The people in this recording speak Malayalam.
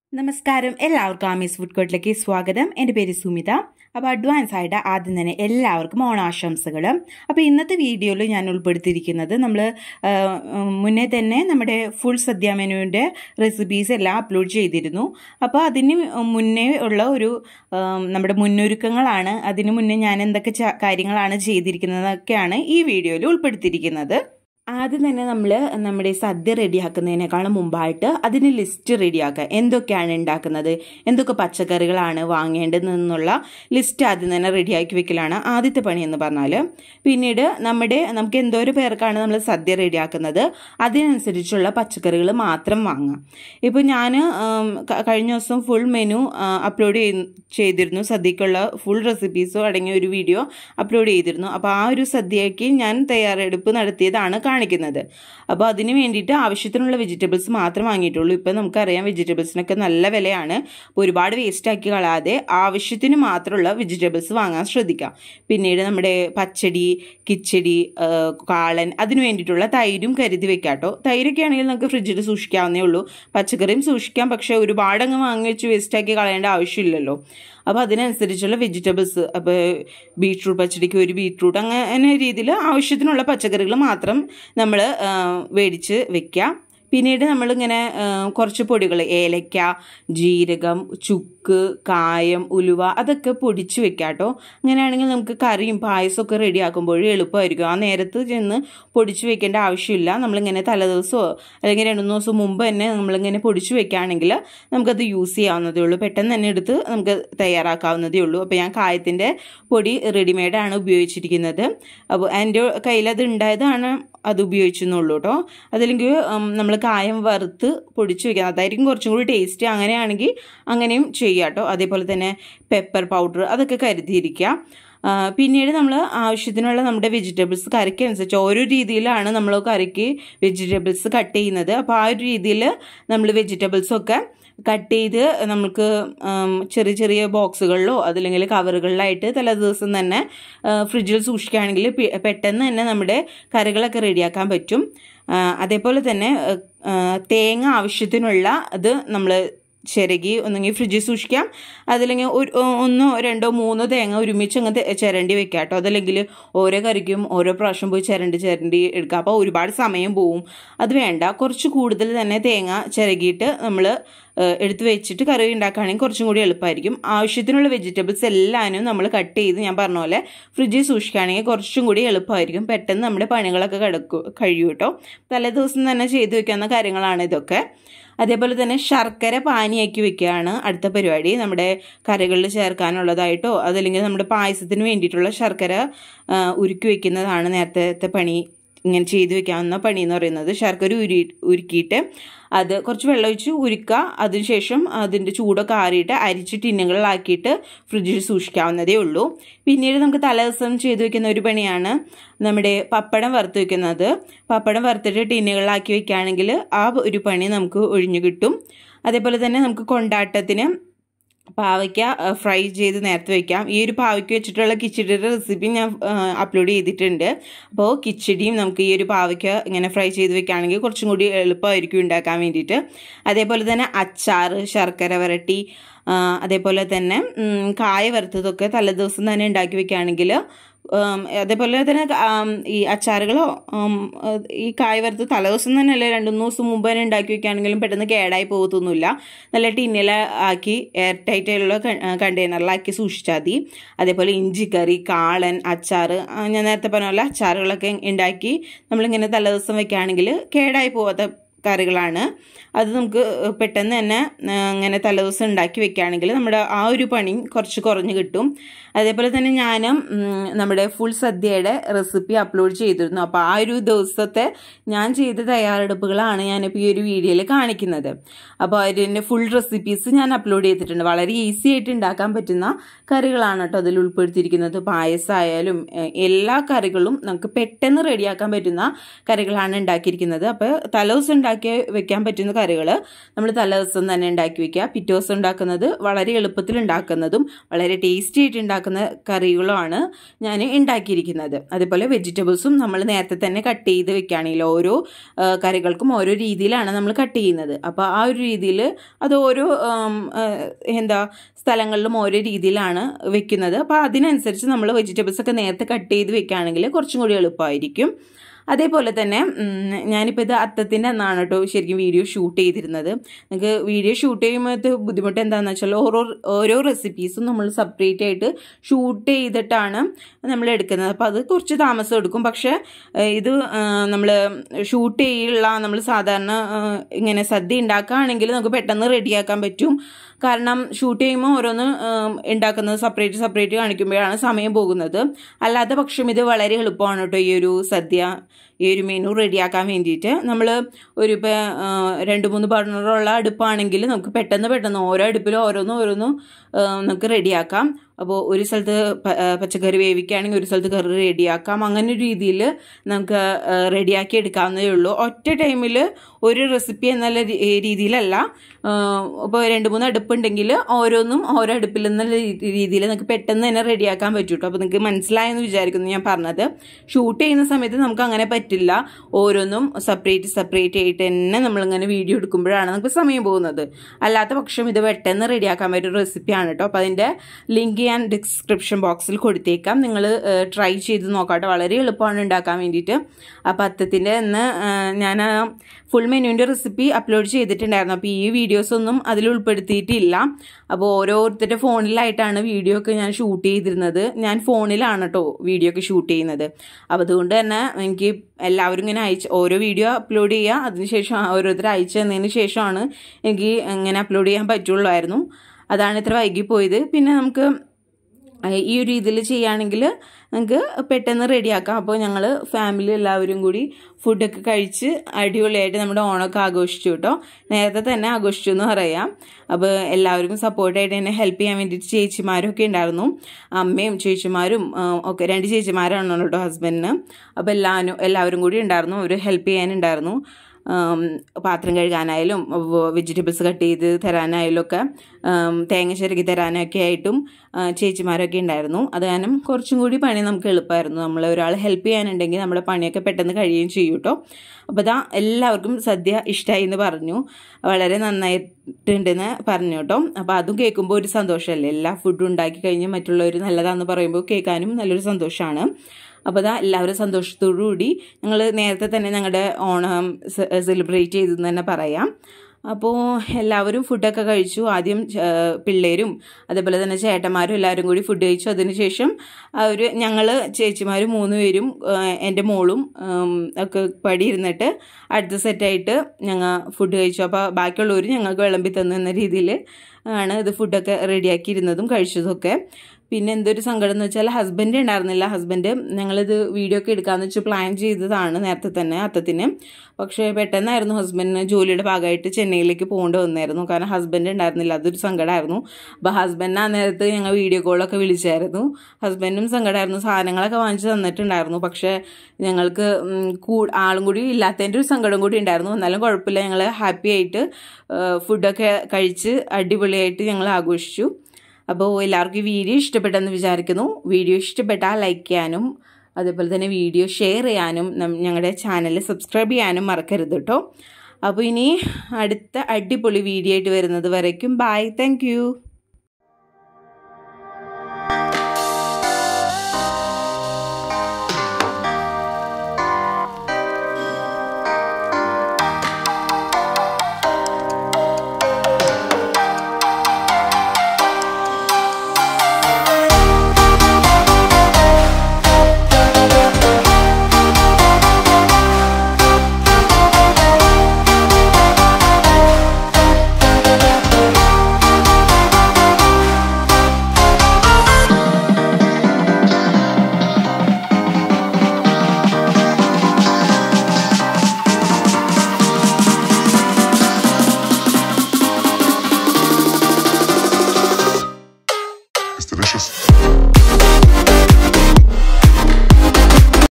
നമസ്കാരം എല്ലാവർക്കും ആമീസ് ഫുഡ് കോർട്ടിലേക്ക് സ്വാഗതം എൻ്റെ പേര് സുമിത അപ്പോൾ അഡ്വാൻസ് ആയിട്ട് ആദ്യം തന്നെ എല്ലാവർക്കും ഓണാശംസകൾ അപ്പോൾ ഇന്നത്തെ വീഡിയോയിൽ ഞാൻ ഉൾപ്പെടുത്തിയിരിക്കുന്നത് നമ്മൾ മുന്നേ തന്നെ നമ്മുടെ ഫുൾ സദ്യ മെനുവിൻ്റെ റെസിപ്പീസ് എല്ലാം അപ്ലോഡ് ചെയ്തിരുന്നു അപ്പോൾ അതിന് മുന്നേ ഉള്ള ഒരു നമ്മുടെ മുന്നൊരുക്കങ്ങളാണ് അതിന് മുന്നേ ഞാൻ എന്തൊക്കെ കാര്യങ്ങളാണ് ചെയ്തിരിക്കുന്നതൊക്കെയാണ് ഈ വീഡിയോയിൽ ഉൾപ്പെടുത്തിയിരിക്കുന്നത് ആദ്യം തന്നെ നമ്മൾ നമ്മുടെ സദ്യ റെഡിയാക്കുന്നതിനേക്കാളും മുമ്പായിട്ട് അതിന് ലിസ്റ്റ് റെഡിയാക്കുക എന്തൊക്കെയാണ് ഉണ്ടാക്കുന്നത് എന്തൊക്കെ പച്ചക്കറികളാണ് വാങ്ങേണ്ടതെന്നുള്ള ലിസ്റ്റ് ആദ്യം തന്നെ റെഡിയാക്കി വെക്കലാണ് ആദ്യത്തെ പണി എന്ന് പറഞ്ഞാൽ പിന്നീട് നമ്മുടെ നമുക്ക് എന്തോരം പേർക്കാണ് നമ്മൾ സദ്യ റെഡിയാക്കുന്നത് അതിനനുസരിച്ചുള്ള പച്ചക്കറികൾ മാത്രം വാങ്ങാം ഇപ്പോൾ ഞാൻ കഴിഞ്ഞ ദിവസം ഫുൾ മെനു അപ്ലോഡ് ചെയ്തിരുന്നു സദ്യക്കുള്ള ഫുൾ റെസിപ്പീസും അടങ്ങിയ ഒരു വീഡിയോ അപ്ലോഡ് ചെയ്തിരുന്നു അപ്പോൾ ആ ഒരു സദ്യയ്ക്ക് ഞാൻ തയ്യാറെടുപ്പ് നടത്തിയതാണ് കാണിക്കുന്നത് അപ്പോൾ അതിന് വേണ്ടിയിട്ട് ആവശ്യത്തിനുള്ള വെജിറ്റബിൾസ് മാത്രം വാങ്ങിയിട്ടുള്ളൂ ഇപ്പം നമുക്കറിയാം വെജിറ്റബിൾസിനൊക്കെ നല്ല വിലയാണ് അപ്പോൾ ഒരുപാട് വേസ്റ്റ് ആക്കി കളയാതെ ആവശ്യത്തിന് മാത്രമുള്ള വെജിറ്റബിൾസ് വാങ്ങാൻ ശ്രദ്ധിക്കാം പിന്നീട് നമ്മുടെ പച്ചടി കിച്ചടി കാളൻ അതിന് വേണ്ടിയിട്ടുള്ള തൈരും കരുതി വെക്കാം കേട്ടോ തൈരൊക്കെ ആണെങ്കിൽ നമുക്ക് ഫ്രിഡ്ജിൽ സൂക്ഷിക്കാവുന്നേ ഉള്ളൂ പച്ചക്കറിയും സൂക്ഷിക്കാം പക്ഷേ ഒരുപാട് അങ്ങ് വാങ്ങി വെച്ച് വേസ്റ്റാക്കി കളയേണ്ട ആവശ്യമില്ലല്ലോ അപ്പോൾ അതിനനുസരിച്ചുള്ള വെജിറ്റബിൾസ് അപ്പോൾ ബീട്രൂട്ട് പച്ചടിക്ക് ഒരു ബീട്രൂട്ട് അങ്ങനെ രീതിയിൽ ആവശ്യത്തിനുള്ള പച്ചക്കറികൾ മാത്രം നമ്മൾ മേടിച്ച് വെക്കാം പിന്നീട് നമ്മളിങ്ങനെ കുറച്ച് പൊടികൾ ഏലക്ക ജീരകം ചുക്ക് കായം ഉലുവ അതൊക്കെ പൊടിച്ച് വെക്കാം കേട്ടോ അങ്ങനെയാണെങ്കിൽ നമുക്ക് കറിയും പായസമൊക്കെ റെഡിയാക്കുമ്പോഴും എളുപ്പമായിരിക്കും ആ നേരത്ത് ചെന്ന് പൊടിച്ച് വെക്കേണ്ട ആവശ്യമില്ല നമ്മളിങ്ങനെ തലേദിവസമോ അല്ലെങ്കിൽ രണ്ട് മൂന്ന് ദിവസം മുമ്പ് തന്നെ നമ്മളിങ്ങനെ പൊടിച്ച് വെക്കുകയാണെങ്കിൽ നമുക്കത് യൂസ് ചെയ്യാവുന്നതേ ഉള്ളൂ പെട്ടെന്ന് തന്നെ എടുത്ത് നമുക്ക് തയ്യാറാക്കാവുന്നതേ ഉള്ളൂ അപ്പോൾ ഞാൻ കായത്തിൻ്റെ പൊടി റെഡിമെയ്ഡാണ് ഉപയോഗിച്ചിരിക്കുന്നത് അപ്പോൾ എൻ്റെ കയ്യിലത് ഉണ്ടായതാണ് അത് ഉപയോഗിച്ചെന്നുള്ളൂ കേട്ടോ അതല്ലെങ്കിൽ നമ്മൾ കായം വറുത്ത് പൊടിച്ച് വെക്കാം അതായിരിക്കും കുറച്ചും കൂടി ടേസ്റ്റ് അങ്ങനെയാണെങ്കിൽ അങ്ങനെയും ചെയ്യാം കേട്ടോ അതേപോലെ തന്നെ പെപ്പർ പൗഡർ അതൊക്കെ കരുതിയിരിക്കുക പിന്നീട് നമ്മൾ ആവശ്യത്തിനുള്ള നമ്മുടെ വെജിറ്റബിൾസ് കറിക്ക് അനുസരിച്ച് ഓരോ രീതിയിലാണ് നമ്മൾ കറിക്ക് വെജിറ്റബിൾസ് കട്ട് ചെയ്യുന്നത് അപ്പോൾ ആ ഒരു രീതിയിൽ നമ്മൾ വെജിറ്റബിൾസൊക്കെ കട്ട് ചെയ്ത് നമുക്ക് ചെറിയ ചെറിയ ബോക്സുകളിലോ അതല്ലെങ്കിൽ കവറുകളിലായിട്ട് തലേ ദിവസം തന്നെ ഫ്രിഡ്ജിൽ സൂക്ഷിക്കുകയാണെങ്കിൽ പെട്ടെന്ന് തന്നെ നമ്മുടെ കറികളൊക്കെ റെഡിയാക്കാൻ പറ്റും അതേപോലെ തന്നെ തേങ്ങ ആവശ്യത്തിനുള്ള അത് നമ്മൾ ചിരകി ഒന്നെങ്കിൽ ഫ്രിഡ്ജിൽ സൂക്ഷിക്കാം അതല്ലെങ്കിൽ ഒരു ഒന്നോ രണ്ടോ മൂന്നോ തേങ്ങ ഒരുമിച്ച് അങ്ങ് ചിരണ്ടി വെക്കാം കേട്ടോ അതല്ലെങ്കിൽ ഓരോ കറിക്കും ഓരോ പ്രാവശ്യം പോയി ചിരണ്ടി ചിരണ്ടി എടുക്കുക അപ്പോൾ ഒരുപാട് സമയം പോവും അത് വേണ്ട കുറച്ച് കൂടുതൽ തന്നെ തേങ്ങ ചിരകിയിട്ട് നമ്മൾ എടുത്ത് വെച്ചിട്ട് കറി ഉണ്ടാക്കുകയാണെങ്കിൽ കുറച്ചും കൂടി എളുപ്പമായിരിക്കും ആവശ്യത്തിനുള്ള വെജിറ്റബിൾസ് എല്ലാനും നമ്മൾ കട്ട് ചെയ്ത് ഞാൻ പറഞ്ഞ പോലെ ഫ്രിഡ്ജിൽ സൂക്ഷിക്കുകയാണെങ്കിൽ കുറച്ചും കൂടി എളുപ്പമായിരിക്കും പെട്ടെന്ന് നമ്മുടെ പണികളൊക്കെ കിടക്കും കഴിയും കേട്ടോ തലേ ദിവസം തന്നെ ചെയ്തു വെക്കാവുന്ന കാര്യങ്ങളാണ് ഇതൊക്കെ അതേപോലെ തന്നെ ശർക്കര പാനിയാക്കി വെക്കുകയാണ് അടുത്ത പരിപാടി നമ്മുടെ കറികളിൽ ചേർക്കാനുള്ളതായിട്ടോ അതല്ലെങ്കിൽ നമ്മുടെ പായസത്തിന് വേണ്ടിയിട്ടുള്ള ശർക്കര ഉരുക്കി വെക്കുന്നതാണ് നേരത്തെ പണി ഇങ്ങനെ ചെയ്തു വെക്കാവുന്ന പണി എന്ന് പറയുന്നത് ശർക്കര ഉരി ഉരുക്കിയിട്ട് അത് കുറച്ച് വെള്ളമൊഴിച്ച് ഉരുക്കുക അതിനുശേഷം അതിൻ്റെ ചൂടൊക്കെ ആറിയിട്ട് അരിച്ച് ടിന്നുകളിലാക്കിയിട്ട് ഫ്രിഡ്ജിൽ സൂക്ഷിക്കാവുന്നതേ ഉള്ളൂ പിന്നീട് നമുക്ക് തലേദിവസം ചെയ്തു വെക്കുന്ന ഒരു പണിയാണ് നമ്മുടെ പപ്പടം വറുത്ത് വെക്കുന്നത് പപ്പടം വറുത്തിട്ട് ടിന്നുകളിലാക്കി വെക്കുകയാണെങ്കിൽ ആ ഒരു പണി നമുക്ക് ഒഴിഞ്ഞു കിട്ടും അതേപോലെ തന്നെ നമുക്ക് കൊണ്ടാട്ടത്തിന് പാവയ്ക്ക ഫ്രൈ ചെയ്ത് നേരത്തെ വെക്കാം ഈ ഒരു പാവയ്ക്ക വെച്ചിട്ടുള്ള കിച്ചടിയുടെ റെസിപ്പി ഞാൻ അപ്ലോഡ് ചെയ്തിട്ടുണ്ട് അപ്പോൾ കിച്ചടിയും നമുക്ക് ഈ ഒരു പാവയ്ക്ക ഇങ്ങനെ ഫ്രൈ ചെയ്ത് വെക്കുകയാണെങ്കിൽ കുറച്ചും കൂടി എളുപ്പമായിരിക്കും ഉണ്ടാക്കാൻ വേണ്ടിയിട്ട് അതേപോലെ തന്നെ അച്ചാർ ശർക്കര വരട്ടി അതേപോലെ തന്നെ കായ വറുത്തതൊക്കെ തലേദിവസം തന്നെ ഉണ്ടാക്കി വെക്കുകയാണെങ്കിൽ അതേപോലെ തന്നെ ഈ അച്ചാറുകളോ ഈ കായ വറുത്ത് തലേദിവസം തന്നെ അല്ലേ രണ്ട് മൂന്ന് ദിവസം മുമ്പ് തന്നെ ഉണ്ടാക്കി വെക്കുകയാണെങ്കിലും പെട്ടെന്ന് കേടായി പോകത്തൊന്നുമില്ല നല്ല ടിന്നിൽ ആക്കി എയർ ടൈറ്റ് ആയിട്ടുള്ള കണ്ടെയ്നറിലാക്കി സൂക്ഷിച്ചാൽ മതി അതേപോലെ ഇഞ്ചിക്കറി കാളൻ അച്ചാർ ഞാൻ നേരത്തെ പറഞ്ഞ പോലെ അച്ചാറുകളൊക്കെ ഉണ്ടാക്കി നമ്മളിങ്ങനെ തലേദിവസം വെക്കുകയാണെങ്കിൽ കേടായി പോകാത്ത കറികളാണ് അത് നമുക്ക് പെട്ടെന്ന് തന്നെ അങ്ങനെ തലേദിവസം ഉണ്ടാക്കി വെക്കുകയാണെങ്കിൽ നമ്മുടെ ആ ഒരു പണി കുറച്ച് കുറഞ്ഞ് കിട്ടും അതേപോലെ തന്നെ ഞാൻ നമ്മുടെ ഫുൾ സദ്യയുടെ റെസിപ്പി അപ്ലോഡ് ചെയ്തിരുന്നു അപ്പോൾ ആ ഒരു ദിവസത്തെ ഞാൻ ചെയ്ത തയ്യാറെടുപ്പുകളാണ് ഞാനിപ്പോൾ ഈ ഒരു വീഡിയോയിൽ കാണിക്കുന്നത് അപ്പോൾ അതിൻ്റെ ഫുൾ റെസിപ്പീസ് ഞാൻ അപ്ലോഡ് ചെയ്തിട്ടുണ്ട് വളരെ ഈസി ആയിട്ട് ഉണ്ടാക്കാൻ പറ്റുന്ന കറികളാണ് കേട്ടോ അതിൽ ഉൾപ്പെടുത്തിയിരിക്കുന്നത് പായസമായാലും എല്ലാ കറികളും നമുക്ക് പെട്ടെന്ന് റെഡിയാക്കാൻ പറ്റുന്ന കറികളാണ് ഉണ്ടാക്കിയിരിക്കുന്നത് അപ്പോൾ തലേദിവസം ഉണ്ടാക്കി വെക്കാൻ പറ്റുന്ന കറികൾ നമ്മൾ തലേ ദിവസം തന്നെ ഉണ്ടാക്കി വെക്കുക പിറ്റേ ദിവസം ഉണ്ടാക്കുന്നത് വളരെ എളുപ്പത്തിൽ ഉണ്ടാക്കുന്നതും വളരെ ടേസ്റ്റി ആയിട്ട് ഉണ്ടാക്കുന്ന കറികളുമാണ് ഞാൻ ഉണ്ടാക്കിയിരിക്കുന്നത് അതേപോലെ വെജിറ്റബിൾസും നമ്മൾ നേരത്തെ തന്നെ കട്ട് ചെയ്ത് വെക്കുകയാണെങ്കിൽ ഓരോ ആ, കറികൾക്കും ഓരോ രീതിയിലാണ് നമ്മൾ കട്ട് ചെയ്യുന്നത് അപ്പോൾ ആ ഒരു രീതിയിൽ അത് ഓരോ ആം, ആ, എന്താ സ്ഥലങ്ങളിലും ഓരോ രീതിയിലാണ് വെക്കുന്നത് അപ്പോൾ അതിനനുസരിച്ച് നമ്മൾ വെജിറ്റബിൾസ് ഒക്കെ നേരത്തെ കട്ട് ചെയ്ത് വെക്കുകയാണെങ്കിൽ കുറച്ചും കൂടി എളുപ്പമായിരിക്കും അതേപോലെ തന്നെ ഉം, ഞാനിപ്പോൾ ഇത് അത്തത്തിൻ്റെ അന്നാണ് കേട്ടോ ശരിക്കും വീഡിയോ ഷൂട്ട് ചെയ്തിരുന്നത് നിങ്ങൾക്ക് വീഡിയോ ഷൂട്ട് ചെയ്യുമ്പോൾ ബുദ്ധിമുട്ട് എന്താണെന്ന് വെച്ചാൽ ഓരോ ഓരോ റെസിപ്പീസും നമ്മൾ സെപ്പറേറ്റ് ആയിട്ട് ഷൂട്ട് ചെയ്തിട്ടാണ് നമ്മൾ എടുക്കുന്നത് അപ്പോൾ അത് കുറച്ച് താമസം എടുക്കും പക്ഷേ ഏഹ്, ഇത് നമ്മൾ ഷൂട്ട് ചെയ്യുള്ള നമ്മൾ സാധാരണ ഏഹ്, ഇങ്ങനെ സദ്യ ഉണ്ടാക്കുകയാണെങ്കിൽ നമുക്ക് പെട്ടെന്ന് റെഡിയാക്കാൻ പറ്റും കാരണം ഷൂട്ട് ചെയ്യുമ്പോൾ ഓരോന്ന് ഏഹ്, ഉണ്ടാക്കുന്നത് സെപ്പറേറ്റ് സെപ്പറേറ്റ് കാണിക്കുമ്പോഴാണ് സമയം പോകുന്നത് അല്ലാത്ത പക്ഷം ഇത് വളരെ എളുപ്പമാണ് കേട്ടോ ഈ ഒരു സദ്യ ഈ ഒരു മെനു റെഡിയാക്കാൻ വേണ്ടിയിട്ട് നമ്മൾ ഒരു ഇപ്പോൾ രണ്ട് മൂന്ന് ബർണറുള്ള അടുപ്പാണെങ്കിൽ നമുക്ക് പെട്ടെന്ന് പെട്ടെന്ന് ഓരോ അടുപ്പിലും ഓരോന്നും ഓരോന്നും ആ, നമുക്ക് റെഡിയാക്കാം അപ്പോൾ ഒരു സ്ഥലത്ത് പ- ആ, പച്ചക്കറി വേവിക്കുകയാണെങ്കിൽ ഒരു സ്ഥലത്ത് കറി റെഡിയാക്കാം അങ്ങനെ ഒരു രീതിയിൽ നമുക്ക് ആ, റെഡിയാക്കി എടുക്കാവുന്നതേ ഉള്ളൂ ഒറ്റ ടൈമിൽ ഒരു റെസിപ്പി എന്നുള്ള രീ- രീതിയിലല്ല ഇപ്പോൾ രണ്ട് മൂന്ന് അടുപ്പുണ്ടെങ്കിൽ ഓരോന്നും ഓരോ അടുപ്പിൽ എന്നുള്ള രീതിയിൽ നമുക്ക് പെട്ടെന്ന് തന്നെ റെഡിയാക്കാൻ പറ്റും കേട്ടോ അപ്പോൾ നിങ്ങൾക്ക് മനസ്സിലായെന്ന് വിചാരിക്കുന്നു ഞാൻ പറഞ്ഞത് ഷൂട്ട് ചെയ്യുന്ന സമയത്ത് നമുക്ക് അങ്ങനെ പറ്റില്ല ഓരോന്നും സെപ്പറേറ്റ് സെപ്പറേറ്റ് ആയിട്ട് തന്നെ നമ്മളിങ്ങനെ വീഡിയോ എടുക്കുമ്പോഴാണ് നമുക്ക് സമയം പോകുന്നത് അല്ലാത്ത പക്ഷം ഇത് പെട്ടെന്ന് റെഡിയാക്കാൻ പറ്റിയ റെസിപ്പിയാണ് കേട്ടോ അപ്പോൾ അതിൻ്റെ ലിങ്ക് ഞാൻ ഡിസ്ക്രിപ്ഷൻ ബോക്സിൽ കൊടുത്തേക്കാം നിങ്ങൾ ട്രൈ ചെയ്ത് നോക്കാട്ടോ വളരെ എളുപ്പമാണ് ഉണ്ടാക്കാൻ വേണ്ടിയിട്ട് അപ്പോൾ അത്തത്തിൻ്റെ എന്ന് ഞാൻ ഫുൾ മെനുവിൻ്റെ റെസിപ്പി അപ്ലോഡ് ചെയ്തിട്ടുണ്ടായിരുന്നു അപ്പോൾ ഈ വീഡിയോസ് ഒന്നും അതിൽ ഉൾപ്പെടുത്തിയിട്ടില്ല അപ്പോൾ ഓരോരുത്തരുടെ ഫോണിലായിട്ടാണ് വീഡിയോ ഒക്കെ ഞാൻ ഷൂട്ട് ചെയ്തിരുന്നത് ഞാൻ ഫോണിലാണ് കേട്ടോ വീഡിയോ ഒക്കെ ഷൂട്ട് ചെയ്യുന്നത് അപ്പോൾ അതുകൊണ്ട് തന്നെ എനിക്ക് എല്ലാവരും ഇങ്ങനെ അയച്ച് ഓരോ വീഡിയോ അപ്ലോഡ് ചെയ്യുക അതിനുശേഷം ഓരോരുത്തർ അയച്ചു തന്നതിന് ശേഷമാണ് എനിക്ക് ഇങ്ങനെ അപ്ലോഡ് ചെയ്യാൻ പറ്റുള്ളായിരുന്നു അതാണ് ഇത്ര വൈകിപ്പോയത് പിന്നെ നമുക്ക് അഹ് ഈ ഒരു രീതിയിൽ ചെയ്യുകയാണെങ്കിൽ നമുക്ക് പെട്ടെന്ന് റെഡിയാക്കാം അപ്പോൾ ഞങ്ങൾ ഫാമിലി എല്ലാവരും കൂടി ഫുഡൊക്കെ കഴിച്ച് അടിപൊളിയായിട്ട് നമ്മുടെ ഓണമൊക്കെ ആഘോഷിച്ചു കേട്ടോ നേരത്തെ തന്നെ ആഘോഷിച്ചു എന്ന് പറയാം അപ്പോൾ എല്ലാവർക്കും സപ്പോർട്ടായിട്ട് എന്നെ ഹെൽപ്പ് ചെയ്യാൻ വേണ്ടിയിട്ട് ചേച്ചിമാരും ഒക്കെ ഉണ്ടായിരുന്നു അമ്മയും ചേച്ചിമാരും ആ, ഒക്കെ രണ്ട് ചേച്ചിമാരാണ് കേട്ടോ ഹസ്ബൻഡിന് അപ്പോൾ എല്ലാവരും എല്ലാവരും കൂടി ഉണ്ടായിരുന്നു അവർ ഹെൽപ്പ് ചെയ്യാനുണ്ടായിരുന്നു ആം, പാത്രം കഴുകാനായാലും വെജിറ്റബിൾസ് കട്ട് ചെയ്ത് തരാനായാലും ഒക്കെ ആം, തേങ്ങ ചിരകി തരാനൊക്കെ ആയിട്ടും ആ, ചേച്ചിമാരൊക്കെ ഉണ്ടായിരുന്നു അത് കാരണം കുറച്ചും കൂടി പണി നമുക്ക് എളുപ്പമായിരുന്നു നമ്മൾ ഒരാൾ ഹെൽപ്പ് ചെയ്യാനുണ്ടെങ്കിൽ നമ്മുടെ പണിയൊക്കെ പെട്ടെന്ന് കഴിയുകയും ചെയ്യും കേട്ടോ അപ്പോൾ ഇതാ എല്ലാവർക്കും സദ്യ ഇഷ്ടമായി എന്ന് പറഞ്ഞു വളരെ നന്നായിട്ടുണ്ടെന്ന് പറഞ്ഞു കേട്ടോ അപ്പോൾ അതും കേൾക്കുമ്പോൾ ഒരു സന്തോഷമല്ലേ എല്ലാ ഫുഡും ഉണ്ടാക്കി കഴിഞ്ഞ് മറ്റുള്ളവർ നല്ലതാണെന്ന് പറയുമ്പോൾ കേൾക്കാനും നല്ലൊരു സന്തോഷമാണ് അപ്പോൾ അതാ എല്ലാവരും സന്തോഷത്തോടു കൂടി ഞങ്ങൾ നേരത്തെ തന്നെ ഞങ്ങളുടെ ഓണം സെലിബ്രേറ്റ് ചെയ്തെന്ന് തന്നെ പറയാം അപ്പോൾ എല്ലാവരും ഫുഡൊക്കെ കഴിച്ചു ആദ്യം ചേ- പിള്ളേരും അതേപോലെ തന്നെ ചേട്ടന്മാരും എല്ലാവരും കൂടി ഫുഡ് കഴിച്ചു അതിനുശേഷം അവർ ഞങ്ങൾ ചേച്ചിമാർ മൂന്ന് പേരും ആ, എൻ്റെ മോളും ഉം, ഒക്കെ പടി ഇരുന്നിട്ട് അടുത്ത സെറ്റായിട്ട് ഞങ്ങൾ ഫുഡ് കഴിച്ചു അപ്പോൾ ബാക്കിയുള്ളവർ ഞങ്ങൾക്ക് വിളമ്പി തന്നു എന്ന രീതിയിൽ ആണ് ഇത് ഫുഡൊക്കെ റെഡിയാക്കിയിരുന്നതും കഴിച്ചതൊക്കെ പിന്നെ എന്തൊരു സങ്കടം എന്ന് വെച്ചാൽ ഹസ്ബൻഡ് ഉണ്ടായിരുന്നില്ല ഹസ്ബൻഡ് ഞങ്ങളിത് വീഡിയോ ഒക്കെ എടുക്കാമെന്ന് വെച്ച് പ്ലാൻ ചെയ്തതാണ് നേരത്തെ തന്നെ അത്തത്തിന് പക്ഷേ പെട്ടെന്നായിരുന്നു ഹസ്ബൻഡിന് ജോലിയുടെ ഭാഗമായിട്ട് ചെന്നൈയിലേക്ക് പോകേണ്ടി വന്നായിരുന്നു കാരണം ഹസ്ബൻഡ് ഉണ്ടായിരുന്നില്ല അതൊരു സങ്കടമായിരുന്നു അപ്പോൾ ഹസ്ബൻഡ് ആ നേരത്ത് ഞങ്ങൾ വീഡിയോ കോളൊക്കെ വിളിച്ചായിരുന്നു ഹസ്ബൻഡും സങ്കടമായിരുന്നു സാധനങ്ങളൊക്കെ വാങ്ങിച്ച് തന്നിട്ടുണ്ടായിരുന്നു പക്ഷേ ഞങ്ങൾക്ക് ഉം, കൂ ആളും കൂടി ഇല്ലാത്തതിൻ്റെ ഒരു സങ്കടം കൂടി ഉണ്ടായിരുന്നു എന്നാലും കുഴപ്പമില്ല ഞങ്ങൾ ഹാപ്പി ആയിട്ട് ഫുഡൊക്കെ കഴിച്ച് അടിപൊളിയായിട്ട് ഞങ്ങൾ ആഘോഷിച്ചു അപ്പോൾ എല്ലാവർക്കും ഈ വീഡിയോ ഇഷ്ടപ്പെട്ടെന്ന് വിചാരിക്കുന്നു വീഡിയോ ഇഷ്ടപ്പെട്ടാൽ ലൈക്ക് ചെയ്യാനും അതേപോലെ തന്നെ വീഡിയോ ഷെയർ ചെയ്യാനും നം- ഞങ്ങളുടെ ചാനൽ സബ്സ്ക്രൈബ് ചെയ്യാനും മറക്കരുത് കേട്ടോ അപ്പോൾ ഇനി അടുത്ത അടിപൊളി വീഡിയോ ആയിട്ട് വരുന്നത് വരയ്ക്കും ബൈ താങ്ക്